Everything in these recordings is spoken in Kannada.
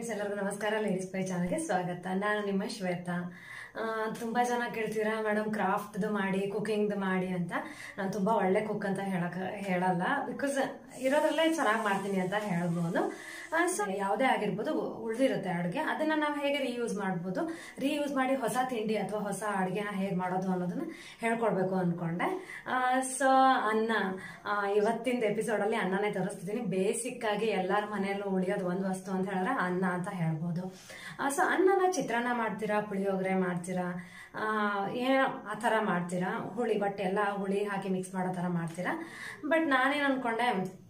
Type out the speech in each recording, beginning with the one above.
ಫ್ರೆಂಡ್ಸ್ ಎಲ್ಲರಿಗೂ ನಮಸ್ಕಾರ ಲೇಡೀಸ್ ಪೈ ಚಾನಲ್ಗೆ ಸ್ವಾಗತ ನಾನು ನಿಮ್ಮ ಶ್ವೇತಾ ಆ, ತುಂಬಾ ಜನ ಕೇಳ್ತೀರಾ ಮೇಡಮ್ ಕ್ರಾಫ್ಟ್ದು ಮಾಡಿ ಕುಕಿಂಗ್ದು ಮಾಡಿ ಅಂತ ನಾನು ತುಂಬಾ ಒಳ್ಳೆ ಕುಕ್ ಅಂತ ಹೇಳಕ್ ಹೇಳಲ್ಲ ಬಿಕಾಸ್ ಇರೋದ್ರಲ್ಲೇ ಚೆನ್ನಾಗಿ ಮಾಡ್ತೀನಿ ಅಂತ ಹೇಳ್ಬೋದು ಸೊ ಯಾವುದೇ ಆಗಿರ್ಬೋದು ಉಳಿದಿರುತ್ತೆ ಅಡುಗೆ ಅದನ್ನ ನಾವು ಹೇಗೆ ರೀಯೂಸ್ ಮಾಡ್ಬೋದು ರೀಯೂಸ್ ಮಾಡಿ ಹೊಸ ತಿಂಡಿ ಅಥವಾ ಹೊಸ ಅಡುಗೆನ ಹೇಗೆ ಮಾಡೋದು ಅನ್ನೋದನ್ನ ಹೇಳ್ಕೊಡ್ಬೇಕು ಅನ್ಕೊಂಡೆ ಸೊ ಅನ್ನ ಆ, ಇವತ್ತಿಂದ ಎಪಿಸೋಡಲ್ಲಿ ಅನ್ನನೇ ತೋರಿಸ್ತಿದ್ದೀನಿ ಬೇಸಿಕ್ ಆಗಿ ಎಲ್ಲರ ಮನೆಯಲ್ಲೂ ಉಳಿಯೋದು ಒಂದು ವಸ್ತು ಅಂತ ಹೇಳಿದ್ರೆ ಅನ್ನ ಅಂತ ಹೇಳ್ಬೋದು ಸೊ ಅನ್ನನ ಚಿತ್ರಾನ್ನ ಮಾಡ್ತೀರಾ ಪುಳಿಯೋಗರೆ ಮಾಡ್ತೀರಾ ಆ, ಏನೋ ಆ ಥರ ಮಾಡ್ತೀರಾ ಹುಳಿ ಬಟ್ ಎಲ್ಲ ಹುಳಿ ಹಾಕಿ ಮಿಕ್ಸ್ ಮಾಡೋ ಥರ ಮಾಡ್ತೀರಾ ಬಟ್ ನಾನೇನು ಅನ್ಕೊಂಡೆ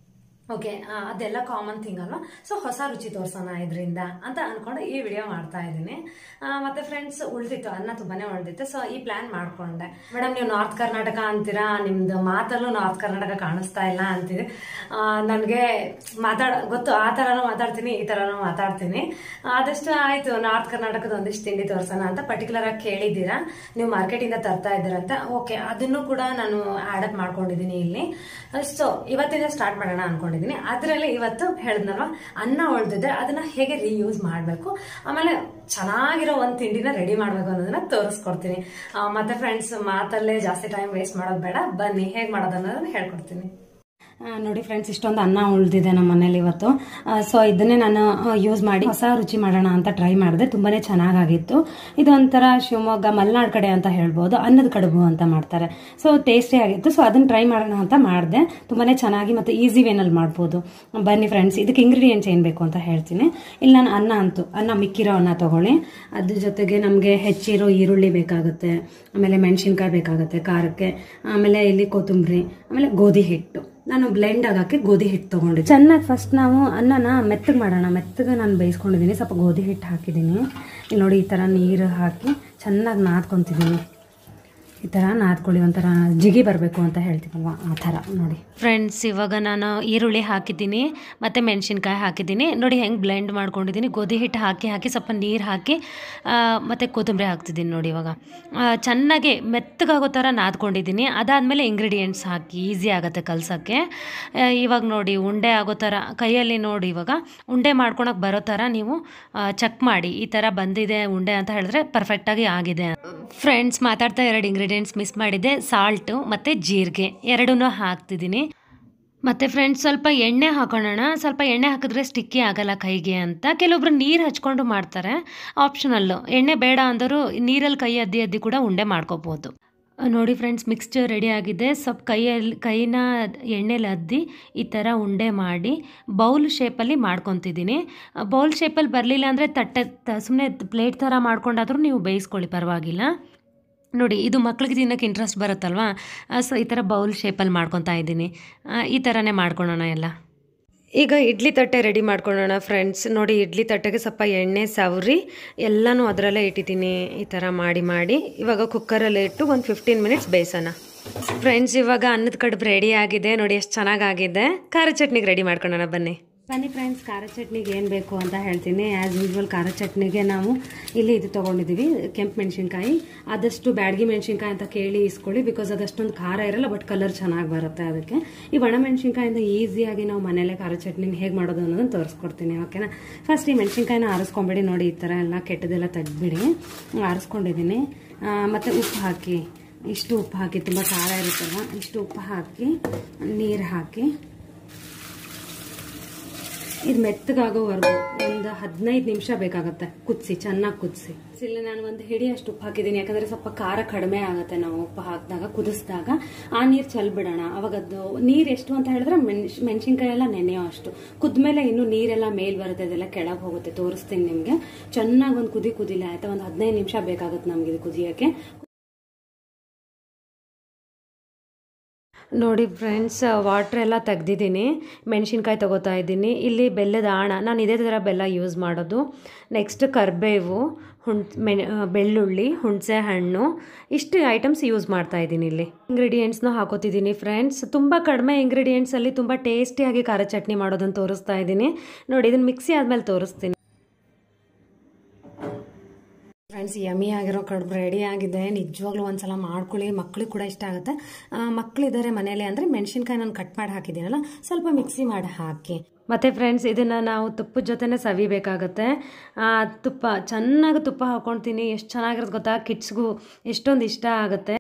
ಓಕೆ ಅದೆಲ್ಲ ಕಾಮನ್ ಥಿಂಗ್ ಅಲ್ವಾ ಸೊ ಹೊಸ ರುಚಿ ತೋರ್ಸೋಣ ಇದರಿಂದ ಅಂತ ಅನ್ಕೊಂಡು ಈ ವಿಡಿಯೋ ಮಾಡ್ತಾ ಇದ್ದೀನಿ ಆ, ಮತ್ತೆ ಫ್ರೆಂಡ್ಸ್ ಉಳ್ದಿತ್ತು ಅನ್ನ ತುಂಬಾನೇ ಉಳ್ದಿತ್ತು ಸೊ ಈ ಪ್ಲಾನ್ ಮಾಡ್ಕೊಂಡೆ ಮೇಡಮ್ ನೀವು ನಾರ್ತ್ ಕರ್ನಾಟಕ ಅಂತೀರಾ ನಿಮ್ದು ಮಾತಲ್ಲೂ ನಾರ್ತ್ ಕರ್ನಾಟಕ ಕಾಣಿಸ್ತಾ ಇಲ್ಲ ಅಂತಿದೆ ನನಗೆ ಮಾತಾಡ ಗೊತ್ತು ಆ ಥರನೂ ಮಾತಾಡ್ತೀನಿ ಈ ಥರನೂ ಮಾತಾಡ್ತೀನಿ ಆದಷ್ಟು ಆಯ್ತು ನಾರ್ತ್ ಕರ್ನಾಟಕದ ಒಂದಿಷ್ಟು ತಿಂಡಿ ತೋರ್ಸೋಣ ಅಂತ ಪರ್ಟಿಕ್ಯುಲರ್ ಆಗಿ ಕೇಳಿದ್ದೀರಾ ನೀವು ಮಾರ್ಕೆಟಿಂದ ತರ್ತಾ ಇದ್ದೀರಾ ಅಂತ ಓಕೆ ಅದನ್ನು ಕೂಡ ನಾನು ಆಡಪ್ ಮಾಡ್ಕೊಂಡಿದ್ದೀನಿ ಇಲ್ಲಿ ಸೊ ಇವತ್ತಿಂದ ಸ್ಟಾರ್ಟ್ ಮಾಡೋಣ ಅನ್ಕೊಂಡಿದ್ದೀನಿ ಅದರಲ್ಲಿ ಇವತ್ತು ಹೇಳಿದ್ನಲ್ವ ಅನ್ನ ಉಳ್ದಿದ್ರೆ ಅದನ್ನ ಹೇಗೆ ರೀಯೂಸ್ ಮಾಡಬೇಕು ಆಮೇಲೆ ಚೆನ್ನಾಗಿರೋ ಒಂದು ತಿಂಡಿನ ರೆಡಿ ಮಾಡಬೇಕು ಅನ್ನೋದನ್ನ ತೋರಿಸ್ಕೊಡ್ತೀನಿ ಆ, ಮತ್ತೆ ಫ್ರೆಂಡ್ಸ್ ಮಾತಲ್ಲೇ ಜಾಸ್ತಿ ಟೈಮ್ ವೇಸ್ಟ್ ಮಾಡೋದು ಬೇಡ ಬನ್ನಿ ಹೇಗೆ ಮಾಡೋದು ಅನ್ನೋದನ್ನ ಹೇಳ್ಕೊಡ್ತೀನಿ ಆ, ನೋಡಿ ಫ್ರೆಂಡ್ಸ್ ಇಷ್ಟೊಂದು ಅನ್ನ ಉಳಿದಿದೆ ನಮ್ಮ ಮನೇಲಿ ಇವತ್ತು ಸೊ ಇದನ್ನೇ ನಾನು ಯೂಸ್ ಮಾಡಿ ಹೊಸ ರುಚಿ ಮಾಡೋಣ ಅಂತ ಟ್ರೈ ಮಾಡಿದೆ ತುಂಬಾನೇ ಚೆನ್ನಾಗಾಗಿತ್ತು ಇದು ಒಂಥರ ಶಿವಮೊಗ್ಗ ಮಲೆನಾಡು ಕಡೆ ಅಂತ ಹೇಳ್ಬೋದು ಅನ್ನದ ಕಡುಬು ಅಂತ ಮಾಡ್ತಾರೆ ಸೊ ಟೇಸ್ಟಿ ಆಗಿತ್ತು ಸೊ ಅದನ್ನ ಟ್ರೈ ಮಾಡೋಣ ಅಂತ ಮಾಡಿದೆ ತುಂಬಾನೇ ಚೆನ್ನಾಗಿ ಮತ್ತು ಈಸಿ ವೇನಲ್ಲಿ ಮಾಡ್ಬೋದು ಬನ್ನಿ ಫ್ರೆಂಡ್ಸ್ ಇದಕ್ಕೆ ಇಂಗ್ರೀಡಿಯೆಂಟ್ಸ್ ಏನು ಬೇಕು ಅಂತ ಹೇಳ್ತೀನಿ ಇಲ್ಲಿ ನಾನು ಅನ್ನ ಅಂತು ಅನ್ನ ಮಿಕ್ಕಿರೋ ಅನ್ನ ತಗೊಳ್ಳಿ ಅದ್ರ ಜೊತೆಗೆ ನಮಗೆ ಹೆಚ್ಚಿರೋ ಈರುಳ್ಳಿ ಬೇಕಾಗುತ್ತೆ ಆಮೇಲೆ ಮೆಣಸಿನ್ಕಾಯಿ ಬೇಕಾಗುತ್ತೆ ಖಾರಕ್ಕೆ ಆಮೇಲೆ ಇಲ್ಲಿ ಕೊತ್ತಂಬರಿ ಆಮೇಲೆ ಗೋಧಿ ಹಿಟ್ಟು ನಾನು ಬ್ಲೆಂಡ್ ಆಗಾಕೆ ಗೋಧಿ ಹಿಟ್ಟು ತೊಗೊಂಡಿದ್ದೆ ಚೆನ್ನಾಗಿ ಫಸ್ಟ್ ನಾವು ಅನ್ನನ ಮೆತ್ತಗೆ ಮಾಡೋಣ ಮೆತ್ತಗೆ ನಾನು ಬೇಯಿಸ್ಕೊಂಡಿದ್ದೀನಿ ಸ್ವಲ್ಪ ಗೋಧಿ ಹಿಟ್ಟು ಹಾಕಿದ್ದೀನಿ ಇಲ್ಲಿ ನೋಡಿ ಈ ಥರ ನೀರು ಹಾಕಿ ಚೆನ್ನಾಗಿ ನಾದ್ಕೊತಿದ್ದೀನಿ ಈ ಥರ ನಾದ್ಕೊಳ್ಳಿ ಒಂಥರ ಜಿಗಿ ಬರಬೇಕು ಅಂತ ಹೇಳ್ತೀವಲ್ವ ಆ ಥರ ನೋಡಿ ಫ್ರೆಂಡ್ಸ್ ಇವಾಗ ನಾನು ಈರುಳ್ಳಿ ಹಾಕಿದ್ದೀನಿ ಮತ್ತು ಮೆಣಸಿನ್ಕಾಯಿ ಹಾಕಿದ್ದೀನಿ ನೋಡಿ ಹೆಂಗೆ ಬ್ಲೆಂಡ್ ಮಾಡ್ಕೊಂಡಿದ್ದೀನಿ ಗೋಧಿ ಹಿಟ್ಟು ಹಾಕಿ ಹಾಕಿ ಸ್ವಲ್ಪ ನೀರು ಹಾಕಿ ಆ, ಮತ್ತು ಕೊತ್ತಂಬರಿ ಹಾಕ್ತಿದ್ದೀನಿ ನೋಡಿ ಇವಾಗ ಆ, ಚೆನ್ನಾಗಿ ಮೆತ್ತಗಾಗೋ ಥರ ನಾದ್ಕೊಂಡಿದ್ದೀನಿ ಅದಾದಮೇಲೆ ಇಂಗ್ರೀಡಿಯೆಂಟ್ಸ್ ಹಾಕಿ ಈಸಿ ಆಗುತ್ತೆ ಕಲ್ಸೋಕ್ಕೆ ಆ, ಇವಾಗ ನೋಡಿ ಉಂಡೆ ಆಗೋ ಥರ ಕೈಯಲ್ಲಿ ನೋಡಿ ಇವಾಗ ಉಂಡೆ ಮಾಡ್ಕೊಳಕ್ಕೆ ಬರೋ ಥರ ನೀವು ಚೆಕ್ ಮಾಡಿ ಈ ಥರ ಬಂದಿದೆ ಉಂಡೆ ಅಂತ ಹೇಳಿದ್ರೆ ಪರ್ಫೆಕ್ಟಾಗಿ ಆಗಿದೆ ಫ್ರೆಂಡ್ಸ್ ಮಾತಾಡ್ತಾ ಎರಡು ಇಂಗ್ರೀಡಿಯೆಂಟ್ಸ್ ಮಿಸ್ ಮಾಡಿದ್ದೆ ಸಾಲ್ಟು ಮತ್ತು ಜೀರಿಗೆ ಎರಡನ್ನೂ ಹಾಕ್ತಿದ್ದೀನಿ ಮತ್ತು ಫ್ರೆಂಡ್ಸ್ ಸ್ವಲ್ಪ ಎಣ್ಣೆ ಹಾಕೋಣ ಸ್ವಲ್ಪ ಎಣ್ಣೆ ಹಾಕಿದ್ರೆ ಸ್ಟಿಕ್ಕಿ ಆಗಲ್ಲ ಕೈಗೆ ಅಂತ ಕೆಲವೊಬ್ರು ನೀರು ಹಚ್ಕೊಂಡು ಮಾಡ್ತಾರೆ ಆಪ್ಷನಲ್ಲು ಎಣ್ಣೆ ಬೇಡ ಅಂದರೂ ನೀರಲ್ಲಿ ಕೈ ಅದ್ದಿ ಅದ್ದಿ ಕೂಡ ಉಂಡೆ ಮಾಡ್ಕೋಬೋದು ನೋಡಿ ಫ್ರೆಂಡ್ಸ್ ಮಿಕ್ಸ್ಚರ್ ರೆಡಿ ಆಗಿದೆ ಸ್ವಲ್ಪ ಕೈಯಲ್ಲಿ ಕೈನ ಎಣ್ಣೆಲಿ ಅದ್ದಿ ಈ ಥರ ಉಂಡೆ ಮಾಡಿ ಬೌಲ್ ಶೇಪಲ್ಲಿ ಮಾಡ್ಕೊತಿದ್ದೀನಿ ಬೌಲ್ ಶೇಪಲ್ಲಿ ಬರಲಿಲ್ಲ ಅಂದರೆ ತಟ್ಟೆ ಸುಮ್ಮನೆ ಪ್ಲೇಟ್ ಥರ ಮಾಡ್ಕೊಂಡಾದ್ರೂ ನೀವು ಬೇಯಿಸ್ಕೊಳ್ಳಿ ಪರವಾಗಿಲ್ಲ ನೋಡಿ ಇದು ಮಕ್ಳಿಗೆ ತಿನ್ನೋಕ್ಕೆ ಇಂಟ್ರೆಸ್ಟ್ ಬರುತ್ತಲ್ವಾ ಸೊ ಈ ಥರ ಬೌಲ್ ಶೇಪಲ್ಲಿ ಮಾಡ್ಕೊತಾ ಇದ್ದೀನಿ ಆ, ಈ ಥರನೇ ಮಾಡ್ಕೊಳ್ಳೋಣ ಎಲ್ಲ ಈಗ ಇಡ್ಲಿ ತಟ್ಟೆ ರೆಡಿ ಮಾಡ್ಕೊಳ್ಳೋಣ ಫ್ರೆಂಡ್ಸ್ ನೋಡಿ ಇಡ್ಲಿ ತಟ್ಟೆಗೆ ಸ್ವಲ್ಪ ಎಣ್ಣೆ ಸವರಿ ಎಲ್ಲನೂ ಅದರಲ್ಲೇ ಇಟ್ಟಿದ್ದೀನಿ ಈ ಥರ ಮಾಡಿ ಮಾಡಿ ಇವಾಗ ಕುಕ್ಕರಲ್ಲಿ ಇಟ್ಟು ಒಂದು ಫಿಫ್ಟೀನ್ ಮಿನಿಟ್ಸ್ ಬೇಯಿಸೋಣ ಫ್ರೆಂಡ್ಸ್ ಇವಾಗ ಅನ್ನದ ಕಡುಬು ರೆಡಿ ಆಗಿದೆ ನೋಡಿ ಎಷ್ಟು ಚೆನ್ನಾಗಾಗಿದೆ ಖಾರ ಚಟ್ನಿಗೆ ರೆಡಿ ಮಾಡ್ಕೊಳ್ಳೋಣ ಬನ್ನಿ ಬನ್ನಿ ಫ್ರೆಂಡ್ಸ್ ಖಾರ ಚಟ್ನಿಗೆ ಏನು ಬೇಕು ಅಂತ ಹೇಳ್ತೀನಿ ಆ್ಯಸ್ ಯೂಶ್ವಲ್ ಖಾರ ಚಟ್ನಿಗೆ ನಾವು ಇಲ್ಲಿ ಇದು ತೊಗೊಂಡಿದ್ದೀವಿ ಕೆಂಪು ಮೆಣಸಿನ್ಕಾಯಿ ಆದಷ್ಟು ಬ್ಯಾಡಗಿ ಮೆಣಸಿನ್ಕಾಯಿ ಅಂತ ಕೇಳಿ ಇಸ್ಕೊಳ್ಳಿ ಬಿಕಾಸ್ ಅದಷ್ಟೊಂದು ಖಾರ ಇರಲ್ಲ ಬಟ್ ಕಲರ್ ಚೆನ್ನಾಗಿ ಬರುತ್ತೆ ಅದಕ್ಕೆ ಈ ಒಣ ಮೆಣಸಿನ್ಕಾಯಿಂದ ಈಸಿಯಾಗಿ ನಾವು ಮನೇಲೆ ಖಾರ ಚಟ್ನಿನ ಹೇಗೆ ಮಾಡೋದು ಅನ್ನೋದನ್ನು ತೋರಿಸ್ಕೊಡ್ತೀನಿ ಓಕೆನಾ ಫಸ್ಟ್ ಈ ಮೆಣಸಿನ್ಕಾಯಿನ ಆರಿಸ್ಕೊಂಬಿಡಿ ನೋಡಿ ಈ ಥರ ಎಲ್ಲ ಕೆಟ್ಟದೆಲ್ಲ ತೆಗ್ದುಬಿಡಿ ಆರಿಸ್ಕೊಂಡಿದ್ದೀನಿ ಮತ್ತು ಉಪ್ಪು ಹಾಕಿ ಇಷ್ಟು ಉಪ್ಪು ಹಾಕಿ ತುಂಬ ಖಾರ ಇರುತ್ತಲ್ವ ಇಷ್ಟು ಉಪ್ಪು ಹಾಕಿ ನೀರು ಹಾಕಿ ಇದು ಮೆತ್ತಗಾಗೋವರೆಗೂ ಒಂದು ಹದಿನೈದು ನಿಮಿಷ ಬೇಕಾಗುತ್ತೆ ಕುದಿಸಿ ಚೆನ್ನಾಗಿ ಕುದಿಸಿ ಇಲ್ಲಿ ನಾನು ಒಂದು ಹಿಡಿ ಅಷ್ಟು ಉಪ್ಪು ಹಾಕಿದ್ದೀನಿ ಯಾಕಂದ್ರೆ ಸ್ವಲ್ಪ ಖಾರ ಕಡಿಮೆ ಆಗುತ್ತೆ ನಾವು ಉಪ್ಪು ಹಾಕಿದಾಗ ಕುದಿಸಿದಾಗ ಆ ನೀರು ಚೆಲ್ಬಿಡೋಣ ಅವಾಗ ಅದು ನೀರು ಎಷ್ಟು ಅಂತ ಹೇಳಿದ್ರೆ ಮೆಣ್ ಮೆಣಸಿನ್ಕಾಯಿ ಎಲ್ಲ ನೆನೆಯೋ ಅಷ್ಟು ಕುದ್ಮೇಲೆ ಇನ್ನು ನೀರೆಲ್ಲ ಮೇಲ್ ಬರುತ್ತೆ ಅದೆಲ್ಲ ಕೆಳಗೆ ಹೋಗುತ್ತೆ ತೋರಿಸ್ತೀನಿ ನಿಮಗೆ ಚೆನ್ನಾಗಿ ಒಂದು ಕುದಿ ಕುದಿಲ್ಲ ಆಯ್ತಾ ಒಂದು ಹದಿನೈದು ನಿಮಿಷ ಬೇಕಾಗುತ್ತೆ ನಮ್ಗೆ ಇದು ಕುದಿಯೋಕ್ಕೆ ನೋಡಿ ಫ್ರೆಂಡ್ಸ್ ವಾಟ್ರ್ ಎಲ್ಲ ತೆಗ್ದಿದ್ದೀನಿ ಮೆಣಸಿನ್ಕಾಯಿ ತೊಗೋತಾ ಇದ್ದೀನಿ ಇಲ್ಲಿ ಬೆಲ್ಲದ ಆಣ ನಾನು ಇದೇ ಥರ ಬೆಲ್ಲ ಯೂಸ್ ಮಾಡೋದು ನೆಕ್ಸ್ಟ್ ಕರಿಬೇವು ಹುಣ್ ಮೆಣ ಬೆಳ್ಳುಳ್ಳಿ ಹುಣಸೆ ಹಣ್ಣು ಇಷ್ಟು ಐಟಮ್ಸ್ ಯೂಸ್ ಮಾಡ್ತಾ ಇದ್ದೀನಿ ಇಲ್ಲಿ ಇಂಗ್ರೀಡಿಯೆಂಟ್ಸ್ನ ಹಾಕೋತಿದ್ದೀನಿ ಫ್ರೆಂಡ್ಸ್ ತುಂಬ ಕಡಿಮೆ ಇಂಗ್ರೀಡಿಯೆಂಟ್ಸಲ್ಲಿ ತುಂಬ ಟೇಸ್ಟಿಯಾಗಿ ಖಾರ ಚಟ್ನಿ ಮಾಡೋದನ್ನು ತೋರಿಸ್ತಾ ಇದ್ದೀನಿ ನೋಡಿ ಇದನ್ನು ಮಿಕ್ಸಿ ಆದಮೇಲೆ ತೋರಿಸ್ತೀನಿ ಫ್ರೆಂಡ್ಸ್ ಯಮಿ ಆಗಿರೋ ಕಡುಬು ರೆಡಿ ಆಗಿದೆ ನಿಜವಾಗ್ಲೂ ಒಂದ್ಸಲ ಮಾಡ್ಕೊಳ್ಳಿ ಮಕ್ಳಿಗೆ ಕೂಡ ಇಷ್ಟ ಆಗುತ್ತೆ ಮಕ್ಕಳಿದ್ದಾರೆ ಮನೇಲಿ ಅಂದರೆ ಮೆಣಸಿನ್ಕಾಯಿ ನಾನು ಕಟ್ ಮಾಡಿ ಹಾಕಿದ್ದೀನಲ್ಲ ಸ್ವಲ್ಪ ಮಿಕ್ಸಿ ಮಾಡಿ ಹಾಕಿ ಮತ್ತು ಫ್ರೆಂಡ್ಸ್ ಇದನ್ನು ನಾವು ತುಪ್ಪದ ಜೊತೆನೇ ಸವಿಬೇಕಾಗತ್ತೆ ಆ, ತುಪ್ಪ ಚೆನ್ನಾಗಿ ತುಪ್ಪ ಹಾಕ್ಕೊಳ್ತೀನಿ ಎಷ್ಟು ಚೆನ್ನಾಗಿರೋದು ಗೊತ್ತಾ ಕಿಡ್ಸ್ಗೂ ಎಷ್ಟೊಂದು ಇಷ್ಟ ಆಗುತ್ತೆ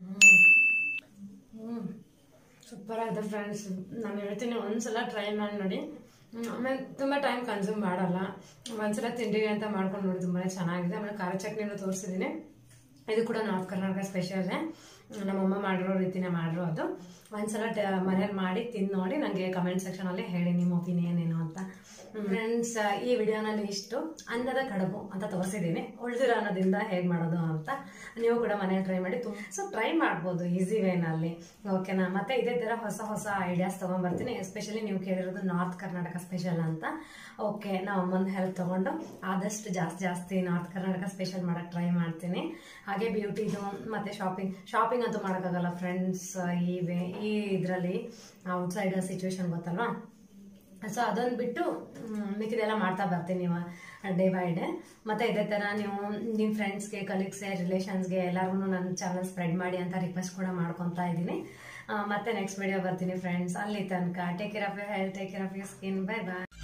ಸೂಪರ್ ಆಗಿದೆ ಫ್ರೆಂಡ್ಸ್ ನಾನು ಹೇಳ್ತೀನಿ ಒಂದ್ಸಲ ಟ್ರೈ ಮಾಡಿ ನೋಡಿ ಹ್ಮ್, ಆಮೇಲೆ ತುಂಬ ಟೈಮ್ ಕನ್ಸ್ಯೂಮ್ ಮಾಡಲ್ಲ ಒಂದ್ಸಲ ತಿಂಡಿಗೆ ಅಂತ ಮಾಡ್ಕೊಂಡು ನೋಡಿ ತುಂಬಾ ಚೆನ್ನಾಗಿದೆ ಆಮೇಲೆ ಖಾರ ಚಟ್ನಿನೂ ತೋರಿಸಿದ್ದೀನಿ ಇದು ಕೂಡ ನಾರ್ತ್ ಕರ್ನಾಟಕ ಸ್ಪೆಷಲ್ ನಮ್ಮಮ್ಮ ಮಾಡಿರೋ ರೀತಿನೇ ಮಾಡಿರೋದು ಒಂದ್ಸಲ ಮನೇಲಿ ಮಾಡಿ ತಿಂದು ನೋಡಿ ನನಗೆ ಕಮೆಂಟ್ ಸೆಕ್ಷನಲ್ಲಿ ಹೇಳಿ ನಿಮ್ಮ ಒಪಿನಿಯನ್ ಏನು ಅಂತ ಫ್ರೆಂಡ್ಸ್ ಈ ವಿಡಿಯೋನಲ್ಲಿ ಇಷ್ಟು ಅನ್ನದ ಕಡುಬು ಅಂತ ತೋರಿಸಿದ್ದೀನಿ ಉಳಿದಿರೋ ಅನ್ನದಿಂದ ಹೇಗೆ ಮಾಡೋದು ಅಂತ ನೀವು ಕೂಡ ಮನೇಲಿ ಟ್ರೈ ಮಾಡಿ ತುಂಬ ಸೊ ಟ್ರೈ ಮಾಡ್ಬೋದು ಈಸಿ ವೇನಲ್ಲಿ ಓಕೆನಾ ಮತ್ತೆ ಇದೇ ಥರ ಹೊಸ ಹೊಸ ಐಡಿಯಾಸ್ ತೊಗೊಂಬರ್ತೀನಿ ಎಸ್ಪೆಷಲಿ ನೀವು ಕೇಳಿರೋದು ನಾರ್ತ್ ಕರ್ನಾಟಕ ಸ್ಪೆಷಲ್ ಅಂತ ಓಕೆ ನಾವು ಅಮ್ಮನ ಹೆಲ್ಪ್ ತೊಗೊಂಡು ಆದಷ್ಟು ಜಾಸ್ತಿ ಜಾಸ್ತಿ ನಾರ್ತ್ ಕರ್ನಾಟಕ ಸ್ಪೆಷಲ್ ಮಾಡೋಕ್ಕೆ ಟ್ರೈ ಮಾಡ್ತೀನಿ ಹಾಗೆ ಬ್ಯೂಟಿದು ಮತ್ತು ಶಾಪಿಂಗ್ ಶಾಪಿಂಗ್ ಅಂತೂ ಮಾಡೋಕ್ಕಾಗಲ್ಲ ಫ್ರೆಂಡ್ಸ್ ಈ ವೇ ಈ ಇದರಲ್ಲಿ ಔಟ್ಸೈಡ್ ಸಿಚುವೇಶನ್ ಗೊತ್ತಲ್ವಾ ಸೊ ಅದೊಂದು ಬಿಟ್ಟು ಮ್, ಮಿಕ್ಕಿದೆಲ್ಲ ಮಾಡ್ತಾ ಬರ್ತೀನಿ ಡೇ ಬೈ ಡೇ ಮತ್ತು ಇದೇ ಥರ ನೀವು ನಿಮ್ಮ ಫ್ರೆಂಡ್ಸ್ಗೆ ಕಲೀಗ್ಸ್ಗೆ ರಿಲೇಷನ್ಸ್ಗೆ ಎಲ್ಲರಿಗೂ ನನ್ನ ಚಾನಲ್ ಸ್ಪ್ರೆಡ್ ಮಾಡಿ ಅಂತ ರಿಕ್ವೆಸ್ಟ್ ಕೂಡ ಮಾಡ್ಕೊತಾ ಇದ್ದೀನಿ ಆ, ಮತ್ತೆ ನೆಕ್ಸ್ಟ್ ವಿಡಿಯೋ ಬರ್ತೀನಿ ಫ್ರೆಂಡ್ಸ್ ಅಲ್ಲಿ ತನಕ take care of your health take care of your skin bye bye